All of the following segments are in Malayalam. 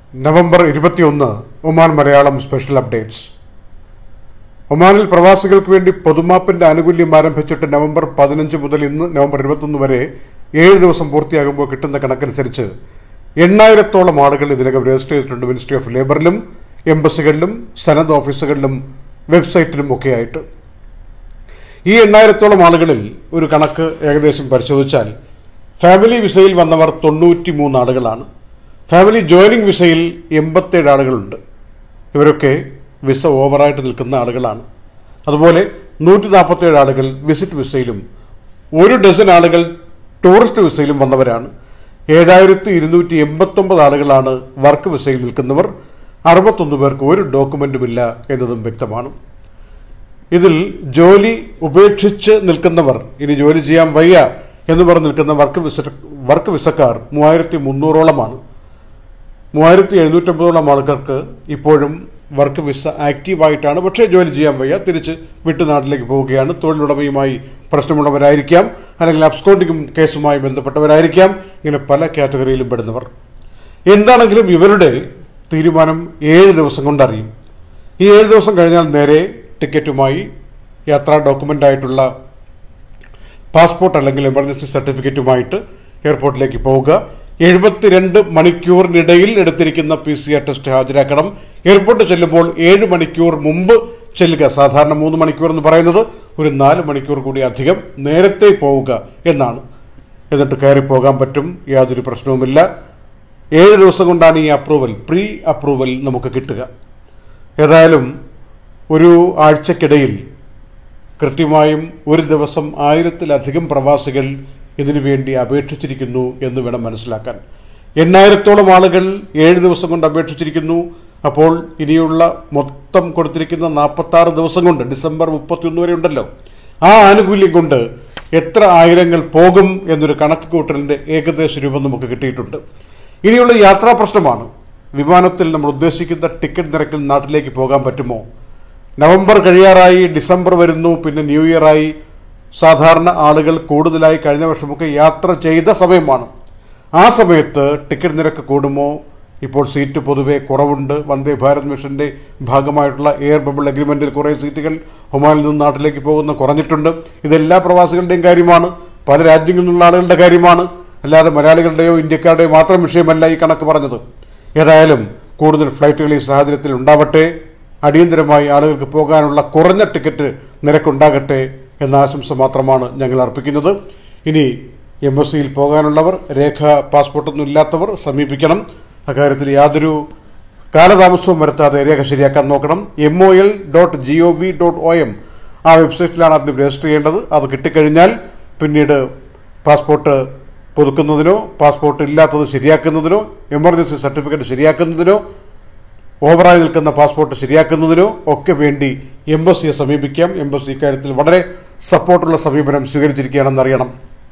നവംബർ ഇരുപത്തിയൊന്ന് ഒമാൻ മലയാളം സ്പെഷ്യൽ അപ്ഡേറ്റ്സ് ഒമാനിൽ പ്രവാസികൾക്ക് വേണ്ടി പൊതുമാപ്പിന്റെ ആനുകൂല്യം ആരംഭിച്ചിട്ട് നവംബർ പതിനഞ്ച് മുതൽ ഇന്ന് നവംബർ ഇരുപത്തൊന്ന് വരെ ഏഴ് ദിവസം പൂർത്തിയാകുമ്പോൾ കിട്ടുന്ന കണക്കനുസരിച്ച് എണ്ണായിരത്തോളം ആളുകൾ ഇതിനകം രജിസ്റ്റർ ചെയ്തിട്ടുണ്ട് മിനിസ്ട്രി ഓഫ് ലേബറിലും എംബസികളിലും സനത് ഓഫീസുകളിലും വെബ്സൈറ്റിലും ഒക്കെയായിട്ട് ഈ എണ്ണായിരത്തോളം ആളുകളിൽ ഒരു കണക്ക് ഏകദേശം പരിശോധിച്ചാൽ ഫാമിലി വിസയിൽ വന്നവർ തൊണ്ണൂറ്റി മൂന്ന് ആളുകളാണ് ഫാമിലി ജോയിനിങ് വിസയിൽ എൺപത്തേഴ് ആളുകളുണ്ട് ഇവരൊക്കെ വിസ ഓവറായിട്ട് നിൽക്കുന്ന ആളുകളാണ് അതുപോലെ നൂറ്റി നാൽപ്പത്തേഴ് ആളുകൾ വിസിറ്റ് വിസയിലും ഒരു ഡസൻ ആളുകൾ ടൂറിസ്റ്റ് വിസയിലും വന്നവരാണ് ഏഴായിരത്തി ഇരുന്നൂറ്റി എൺപത്തൊമ്പത് ആളുകളാണ് വർക്ക് വിസയിൽ നിൽക്കുന്നവർ അറുപത്തൊന്ന് പേർക്ക് ഒരു ഡോക്യുമെന്റുമില്ല എന്നതും വ്യക്തമാണ് ഇതിൽ ജോലി ഉപേക്ഷിച്ച് നിൽക്കുന്നവർ ഇനി ജോലി ചെയ്യാൻ വയ്യ എന്ന് പറഞ്ഞ് നിൽക്കുന്ന വർക്ക് വിസ വർക്ക് വിസക്കാർ മൂവായിരത്തി മുന്നൂറോളമാണ് മൂവായിരത്തി എഴുന്നൂറ്റമ്പതോളം ആൾക്കാർക്ക് ഇപ്പോഴും വർക്ക് വിസ ആക്റ്റീവായിട്ടാണ് പക്ഷേ ജോലി ചെയ്യാൻ വയ്യ തിരിച്ച് വിട്ടുനാട്ടിലേക്ക് പോവുകയാണ് തൊഴിലുടമയുമായി പ്രശ്നമുള്ളവരായിരിക്കാം അല്ലെങ്കിൽ അബ്സ്കോണ്ടിങ്ങും കേസുമായി ബന്ധപ്പെട്ടവരായിരിക്കാം ഇങ്ങനെ പല കാറ്റഗറിയിലും പെടുന്നവർ എന്താണെങ്കിലും ഇവരുടെ തീരുമാനം ഏഴ് ദിവസം കൊണ്ടറിയും ഈ ഏഴ് ദിവസം കഴിഞ്ഞാൽ നേരെ ടിക്കറ്റുമായി യാത്രാ ഡോക്യുമെന്റ് ആയിട്ടുള്ള പാസ്പോർട്ട് അല്ലെങ്കിൽ എമർജൻസി സർട്ടിഫിക്കറ്റുമായിട്ട് എയർപോർട്ടിലേക്ക് പോവുക എഴുപത്തിരണ്ട് മണിക്കൂറിനിടയിൽ എടുത്തിരിക്കുന്ന പി സി ആർ ടെസ്റ്റ് ഹാജരാക്കണം എയർപോർട്ട് ചെല്ലുമ്പോൾ ഏഴ് മണിക്കൂർ മുമ്പ് ചെല്ലുക സാധാരണ മൂന്ന് മണിക്കൂർ എന്ന് പറയുന്നത് ഒരു നാല് മണിക്കൂർ കൂടി അധികം നേരത്തെ പോവുക എന്നാണ് എന്നിട്ട് കയറി പോകാൻ പറ്റും യാതൊരു പ്രശ്നവുമില്ല ഏഴ് ദിവസം കൊണ്ടാണ് ഈ അപ്രൂവൽ പ്രീ അപ്രൂവൽ നമുക്ക് കിട്ടുക ഏതായാലും ഒരു ആഴ്ചക്കിടയിൽ കൃത്യമായും ഒരു ദിവസം ആയിരത്തിലധികം പ്രവാസികൾ ഇതിനു വേണ്ടി അപേക്ഷിച്ചിരിക്കുന്നു എന്ന് വേണം മനസ്സിലാക്കാൻ എണ്ണായിരത്തോളം ആളുകൾ ഏഴ് ദിവസം കൊണ്ട് അപേക്ഷിച്ചിരിക്കുന്നു അപ്പോൾ ഇനിയുള്ള മൊത്തം കൊടുത്തിരിക്കുന്ന നാൽപ്പത്തി ആറ് ദിവസം കൊണ്ട് ഡിസംബർ മുപ്പത്തിയൊന്ന് വരെ ഉണ്ടല്ലോ ആ ആനുകൂല്യം കൊണ്ട് എത്ര ആയിരങ്ങൾ പോകും എന്നൊരു കണക്ക് കൂട്ടലിന്റെ ഏകദേശ രൂപം നമുക്ക് കിട്ടിയിട്ടുണ്ട് ഇനിയുള്ള യാത്രാ പ്രശ്നമാണ് വിമാനത്തിൽ നമ്മൾ ഉദ്ദേശിക്കുന്ന ടിക്കറ്റ് നിരക്കിൽ നാട്ടിലേക്ക് പോകാൻ പറ്റുമോ നവംബർ കഴിയാറായി ഡിസംബർ വരുന്നു പിന്നെ ന്യൂ ഇയർ ആയി സാധാരണ ആളുകൾ കൂടുതലായി കഴിഞ്ഞ വർഷമൊക്കെ യാത്ര ചെയ്ത സമയമാണ് ആ സമയത്ത് ടിക്കറ്റ് നിരക്ക് കൂടുമോ ഇപ്പോൾ സീറ്റ് പൊതുവെ കുറവുണ്ട് വന്ദേ ഭാരത് മിഷന്റെ ഭാഗമായിട്ടുള്ള എയർ ബബിൾ അഗ്രിമെന്റിൽ കുറേ സീറ്റുകൾ ഒമാനിൽ നിന്ന് നാട്ടിലേക്ക് പോകുന്ന കുറഞ്ഞിട്ടുണ്ട് ഇതെല്ലാ പ്രവാസികളുടെയും കാര്യമാണ് പല രാജ്യങ്ങളിൽ നിന്നുള്ള ആളുകളുടെ കാര്യമാണ് അല്ലാതെ മലയാളികളുടെയോ ഇന്ത്യക്കാരുടെയോ മാത്രം വിഷയമല്ല ഈ കണക്ക് പറഞ്ഞത് ഏതായാലും കൂടുതൽ ഫ്ലൈറ്റുകൾ ഈ സാഹചര്യത്തിൽ ഉണ്ടാവട്ടെ അടിയന്തരമായി ആളുകൾക്ക് പോകാനുള്ള കുറഞ്ഞ ടിക്കറ്റ് നിരക്കുണ്ടാകട്ടെ എന്ന ആശംസ മാത്രമാണ് ഞങ്ങൾ അർപ്പിക്കുന്നത് ഇനി എം എസ് സിയിൽ പോകാനുള്ളവർ രേഖ പാസ്പോർട്ടൊന്നും ഇല്ലാത്തവർ സമീപിക്കണം അക്കാര്യത്തിൽ യാതൊരു കാലതാമസവും വരുത്താതെ രേഖ ശരിയാക്കാൻ നോക്കണം M O L dot G O V dot O M ആ വെബ്സൈറ്റിലാണ് അതിന് രജിസ്റ്റർ ചെയ്യേണ്ടത് അത് കിട്ടിക്കഴിഞ്ഞാൽ പിന്നീട് പാസ്പോർട്ട് പുതുക്കുന്നതിനോ പാസ്പോർട്ട് ഇല്ലാത്തത് ശരിയാക്കുന്നതിനോ എമർജൻസി സർട്ടിഫിക്കറ്റ് ശരിയാക്കുന്നതിനോ ഓവറായി നിൽക്കുന്ന പാസ്പോർട്ട് ശരിയാക്കുന്നതിനോ ഒക്കെ വേണ്ടി എംബസിയെ സമീപിക്കാം എംബസി ഇക്കാര്യത്തിൽ വളരെ സപ്പോർട്ടുള്ള സമീപനം സ്വീകരിച്ചിരിക്കുകയാണെന്നറിയണം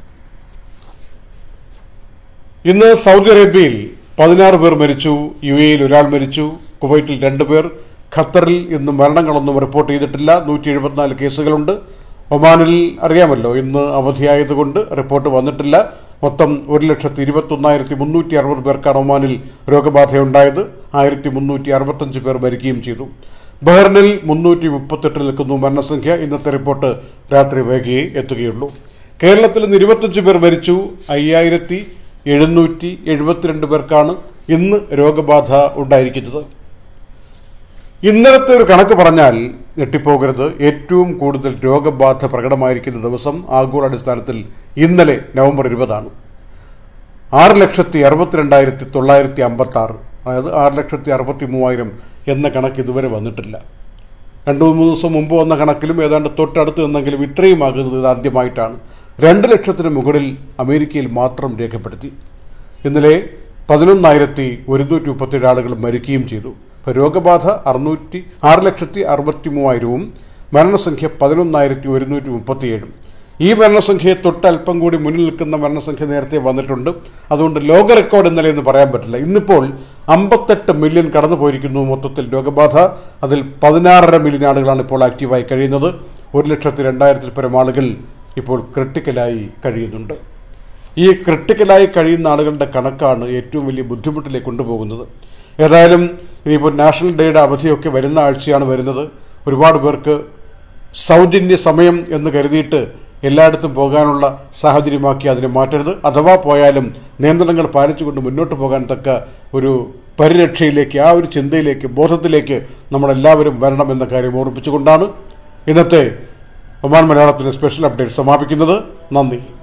ഇന്ന് സൗദി അറേബ്യയിൽ പതിനാറ് പേർ മരിച്ചു യു എയിൽ ഒരാൾ മരിച്ചു കുവൈറ്റിൽ രണ്ടുപേർ ഖത്തറിൽ ഇന്ന് മരണങ്ങളൊന്നും റിപ്പോർട്ട് ചെയ്തിട്ടില്ല നൂറ്റി എഴുപത്തിനാല് കേസുകളുണ്ട് ഒമാനിൽ അറിയാമല്ലോ ഇന്ന് അവധിയായതുകൊണ്ട് റിപ്പോർട്ട് വന്നിട്ടില്ല മൊത്തം ഒരു ലക്ഷത്തി ഇരുപത്തൊന്നായിരത്തി മുന്നൂറ്റി അറുപത് പേർക്കാണ് ഒമാനിൽ രോഗബാധയുണ്ടായത് ആയിരത്തി മുന്നൂറ്റി അറുപത്തഞ്ച് പേർ മരിക്കുകയും ചെയ്തു ബഹ്റിനിൽ മുന്നൂറ്റി മുപ്പത്തെട്ടിൽ നിൽക്കുന്നു മരണസംഖ്യ ഇന്നത്തെ റിപ്പോർട്ട് രാത്രി വൈകിയേ എത്തുകയുള്ളൂ കേരളത്തിൽ ഇന്ന് ഇരുപത്തഞ്ച് പേർ മരിച്ചു അയ്യായിരത്തി എഴുന്നൂറ്റി എഴുപത്തിരണ്ട് പേർക്കാണ് ഇന്ന് രോഗബാധ ഉണ്ടായിരിക്കുന്നത് ഇന്നലത്തെ ഒരു കണക്ക് പറഞ്ഞാൽ ഞെട്ടിപ്പോകരുത് ഏറ്റവും കൂടുതൽ രോഗബാധ പ്രകടമായിരിക്കുന്ന ദിവസം ആഗോളാടിസ്ഥാനത്തിൽ ഇന്നലെ നവംബർ ഇരുപതാണ് ആറ് ലക്ഷത്തി അറുപത്തിരണ്ടായിരത്തി തൊള്ളായിരത്തി അമ്പത്തി ആറ് അതായത് ആറ് ലക്ഷത്തി അറുപത്തി മൂവായിരം എന്ന കണക്ക് ഇതുവരെ വന്നിട്ടില്ല രണ്ടു മൂന്ന് ദിവസം മുമ്പ് വന്ന കണക്കിലും ഏതാണ്ട് തൊട്ടടുത്ത് നിന്നെങ്കിലും ഇത്രയും ആകുന്നത് ഇത് ആദ്യമായിട്ടാണ് രണ്ട് ലക്ഷത്തിന് മുകളിൽ അമേരിക്കയിൽ മാത്രം രേഖപ്പെടുത്തി ഇന്നലെ പതിനൊന്നായിരത്തി ഒരുന്നൂറ്റി മുപ്പത്തിയേഴ് ആളുകൾ മരിക്കുകയും ചെയ്തു ഇപ്പോൾ രോഗബാധ അറുന്നൂറ്റി ആറ് ലക്ഷത്തി അറുപത്തി മൂവായിരവും മരണസംഖ്യ പതിനൊന്നായിരത്തി ഒരുന്നൂറ്റി മുപ്പത്തിയേഴും ഈ മരണസംഖ്യയെ തൊട്ട് അല്പം കൂടി മുന്നിൽ നിൽക്കുന്ന മരണസംഖ്യ നേരത്തെ വന്നിട്ടുണ്ട് അതുകൊണ്ട് ലോക റെക്കോർഡ് ഇന്നലെ എന്ന് പറയാൻ പറ്റില്ല ഇന്നിപ്പോൾ അമ്പത്തെട്ട് മില്യൺ കടന്നു പോയിരിക്കുന്നു മൊത്തത്തിൽ രോഗബാധ അതിൽ പതിനാറര മില്യൺ ആളുകളാണ് ഇപ്പോൾ ആക്റ്റീവായി കഴിയുന്നത് ഒരു ലക്ഷത്തി രണ്ടായിരത്തിൽ പരം ആളുകൾ ഇപ്പോൾ ക്രിട്ടിക്കലായി കഴിയുന്നുണ്ട് ഈ ക്രിട്ടിക്കലായി കഴിയുന്ന ആളുകളുടെ കണക്കാണ് ഏറ്റവും വലിയ ബുദ്ധിമുട്ടിലേക്ക് കൊണ്ടുപോകുന്നത് ഏതായാലും ഇനിയിപ്പോൾ നാഷണൽ ഡേയുടെ അവധിയൊക്കെ വരുന്ന ആഴ്ചയാണ് വരുന്നത് ഒരുപാട് പേർക്ക് സൗജന്യ സമയം എന്ന് കരുതിയിട്ട് എല്ലായിടത്തും പോകാനുള്ള സാഹചര്യമാക്കി അതിനെ മാറ്റരുത് അഥവാ പോയാലും നിയന്ത്രണങ്ങൾ പാലിച്ചുകൊണ്ട് മുന്നോട്ട് പോകാൻ തക്ക ഒരു പരിരക്ഷയിലേക്ക് ആ ഒരു ചിന്തയിലേക്ക് ബോധത്തിലേക്ക് നമ്മളെല്ലാവരും വരണം എന്ന കാര്യം ഓർമ്മിപ്പിച്ചുകൊണ്ടാണ് ഇന്നത്തെ ഒമാൻ മലയാളത്തിന്റെ സ്പെഷ്യൽ അപ്ഡേറ്റ് സമാപിക്കുന്നത് നന്ദി